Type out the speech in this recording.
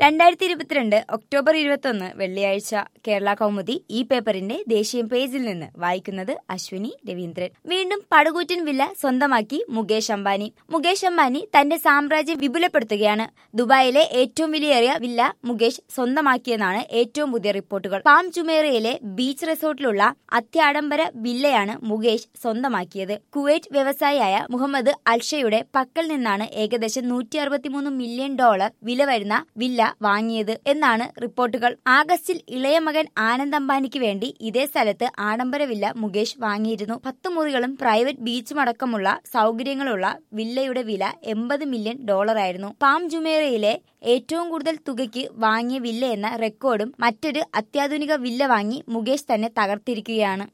രണ്ടായിരത്തി ഇരുപത്തിരണ്ട് ഒക്ടോബർ ഇരുപത്തൊന്ന് വെള്ളിയാഴ്ച കേരള കൗമുദി ഈ പേപ്പറിന്റെ ദേശീയ പേജിൽ നിന്ന് വായിക്കുന്നത് അശ്വിനി രവീന്ദ്രൻ വീണ്ടും പടുകൂറ്റൻ വില്ല സ്വന്തമാക്കി മുകേഷ് അംബാനി മുകേഷ് അംബാനി തന്റെ സാമ്രാജ്യം വിപുലപ്പെടുത്തുകയാണ് ദുബായിലെ ഏറ്റവും വിലയേറിയ വില്ല മുകേഷ് സ്വന്തമാക്കിയെന്നാണ് ഏറ്റവും പുതിയ റിപ്പോർട്ടുകൾ പാം ജുമേറയിലെ ബീച്ച് റിസോർട്ടിലുള്ള അത്യാഡംബര വില്ലയാണ് മുകേഷ് സ്വന്തമാക്കിയത് കുവൈറ്റ് വ്യവസായിയായ മുഹമ്മദ് അൽഷയുടെ പക്കൽ നിന്നാണ് ഏകദേശം നൂറ്റി അറുപത്തിമൂന്ന് മില്യൺ ഡോളർ വില വരുന്ന വില്ല വാങ്ങിയത് എന്നാണ് റിപ്പോർട്ടുകൾ ആഗസ്റ്റിൽ ഇളയ മകൻ ആനന്ദ് അംബാനിക്ക് വേണ്ടി ഇതേ സ്ഥലത്ത് ആഡംബര വില്ല മുകേഷ് വാങ്ങിയിരുന്നു പത്ത് മുറികളും പ്രൈവറ്റ് ബീച്ചും അടക്കമുള്ള സൗകര്യങ്ങളുള്ള വില്ലയുടെ വില എൺപത് മില്യൺ ഡോളറായിരുന്നു പാം ജുമേറയിലെ ഏറ്റവും കൂടുതൽ തുകയ്ക്ക് വാങ്ങിയ വില്ല എന്ന റെക്കോർഡും മറ്റൊരു അത്യാധുനിക വില്ല വാങ്ങി മുകേഷ് തന്നെ തകർത്തിരിക്കുകയാണ്